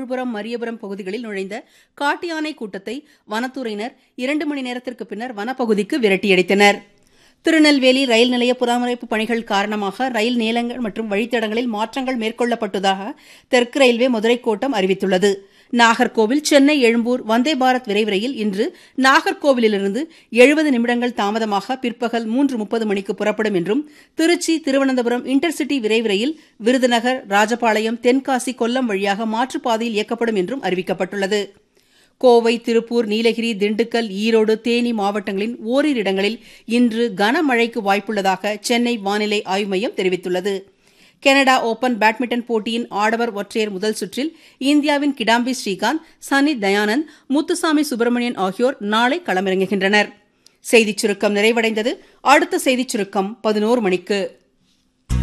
ராமநாதபுரம் மரியபுரம் பகுதிகளில் நுழைந்த காட்டு யானை கூட்டத்தை வனத்துறையினர் இரண்டு மணி நேரத்திற்கு பின்னர் வனப்பகுதிக்கு விரட்டியடித்தனர் திருநெல்வேலி ரயில் நிலைய பராமரிப்பு பணிகள் காரணமாக ரயில் நீளங்கள் மற்றும் வழித்தடங்களில் மாற்றங்கள் மேற்கொள்ளப்பட்டதாக தெற்கு ரயில்வே மதுரை கோட்டம் அறிவித்துள்ளது நாகர்கோவில் சென்னை எழும்பூர் வந்தே பாரத் விரைவு ரயில் இன்று நாகர்கோவிலிருந்து எழுபது நிமிடங்கள் தாமதமாக பிற்பகல் மூன்று முப்பது மணிக்கு புறப்படும் என்றும் திருச்சி திருவனந்தபுரம் இன்டர்சிட்டி விரைவு ரயில் விருதுநகர் ராஜபாளையம் தென்காசி கொல்லம் வழியாக மாற்றுப்பாதையில் இயக்கப்படும் என்றும் அறிவிக்கப்பட்டுள்ளது கோவை திருப்பூர் நீலகிரி திண்டுக்கல் ஈரோடு தேனி மாவட்டங்களின் ஓரிரு இடங்களில் இன்று கனமழைக்கு வாய்ப்புள்ளதாக சென்னை வானிலை ஆய்வு மையம் தெரிவித்துள்ளது கனடா ஓபன் பேட்மிண்டன் போட்டியின் ஆடவர் ஒற்றையர் முதல் சுற்றில் இந்தியாவின் கிடாம்பி ஸ்ரீகாந்த் சனி தயானந்த் முத்துசாமி சுப்பிரமணியன் ஆகியோர் நாளை களமிறங்குகின்றனர் செய்திச் சுருக்கம் நிறைவடைந்தது அடுத்த செய்திச் சுருக்கம் பதினோரு மணிக்கு